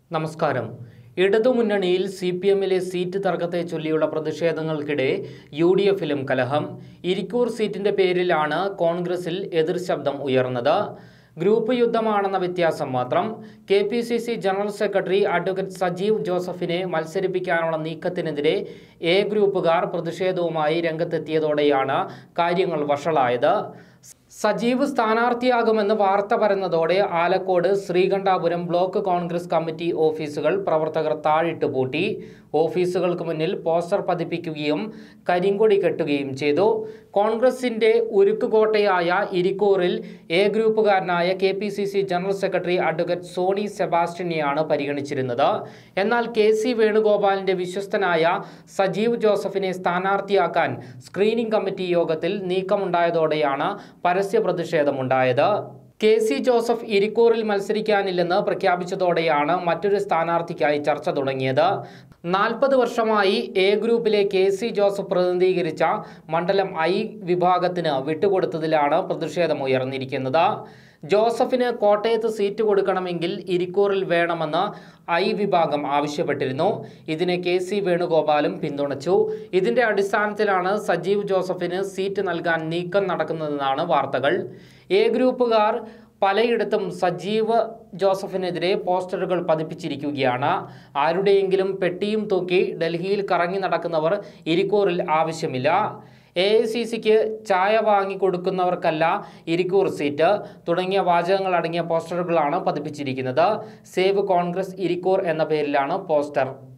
നമസ്കാരം ഇടതുമുന്നണിയിൽ C P എമ്മിലെ സീറ്റ് തർക്കത്തെ ചൊല്ലിയുള്ള പ്രതിഷേധങ്ങൾക്കിടെ യു ഡി എഫിലും കലഹം ഇരിക്കൂർ സീറ്റിന്റെ പേരിലാണ് കോൺഗ്രസിൽ എതിർശബ്ദം ഉയർന്നത് ഗ്രൂപ്പ് യുദ്ധമാണെന്ന വ്യത്യാസം മാത്രം K P C C general secretary advocate Sajeev ജോസഫിനെ മത്സരിപ്പിക്കാനുള്ള നീക്കത്തിനെതിരെ എ ഗ്രൂപ്പുകാർ പ്രതിഷേധവുമായി രംഗത്തെത്തിയതോടെയാണ് കാര്യങ്ങൾ വഷളായത് സജീവ് സ്ഥാനാർത്ഥിയാകുമെന്ന് വാർത്ത പരന്നതോടെ Alakode Sreekandapuram block Congress committee ഓഫീസുകൾ പ്രവർത്തകർ താഴിട്ട് പൂട്ടി ഓഫീസുകൾക്ക് മുന്നിൽ പോസ്റ്റർ പതിപ്പിക്കുകയും കരിങ്കൊടി കെട്ടുകയും ചെയ്തു കോൺഗ്രസിന്റെ ഉരുക്കുകോട്ടയായ ഇരിക്കൂറിൽ എ ഗ്രൂപ്പുകാരനായ K P C C general secretary advocate Sony സെബാസ്റ്റ്യനെയാണ് പരിഗണിച്ചിരുന്നത് എന്നാൽ കെ സി വേണുഗോപാലിന്റെ വിശ്വസ്തനായ സജീവ് ജോസഫിനെ സ്ഥാനാർത്ഥിയാക്കാൻ സ്ക്രീനിംഗ് കമ്മിറ്റി യോഗത്തിൽ നീക്കമുണ്ടായതോടെയാണ് പരസ്യ പ്രതിഷേധമുണ്ടായത് കെ സി ജോസഫ് ഇരിക്കൂറിൽ മത്സരിക്കാനില്ലെന്ന് പ്രഖ്യാപിച്ചതോടെയാണ് മറ്റൊരു സ്ഥാനാർത്ഥിക്കായി ചർച്ച തുടങ്ങിയത് നാൽപ്പത് വർഷമായി എ ഗ്രൂപ്പിലെ കെ സി ജോസഫ് പ്രതിനിധീകരിച്ച മണ്ഡലം ഐ വിഭാഗത്തിന് വിട്ടുകൊടുത്തതിലാണ് പ്രതിഷേധം ഉയർന്നിരിക്കുന്നത് ജോസഫിന് കോട്ടയത്ത് സീറ്റ് കൊടുക്കണമെങ്കിൽ ഇരിക്കൂറിൽ വേണമെന്ന് ഐ വിഭാഗം ആവശ്യപ്പെട്ടിരുന്നു ഇതിനെ കെ സി വേണുഗോപാലും പിന്തുണച്ചു ഇതിന്റെ അടിസ്ഥാനത്തിലാണ് സജീവ് ജോസഫിന് സീറ്റ് നൽകാൻ നീക്കം നടക്കുന്നതെന്നാണ് വാർത്തകൾ എ ഗ്രൂപ്പുകാർ പലയിടത്തും സജീവ് ജോസഫിനെതിരെ പോസ്റ്ററുകൾ പതിപ്പിച്ചിരിക്കുകയാണ് ആരുടെയെങ്കിലും പെട്ടിയും തൂക്കി ഡൽഹിയിൽ കറങ്ങി നടക്കുന്നവർ ഇരിക്കൂറിൽ ആവശ്യമില്ല എ ഐ സി സിക്ക് ചായ വാങ്ങി കൊടുക്കുന്നവർക്കല്ല ഇരിക്കൂർ സീറ്റ് തുടങ്ങിയ വാചകങ്ങൾ അടങ്ങിയ പോസ്റ്ററുകളാണ് പതിപ്പിച്ചിരിക്കുന്നത് സേവ് കോൺഗ്രസ് ഇരിക്കൂർ എന്ന പേരിലാണ് പോസ്റ്റർ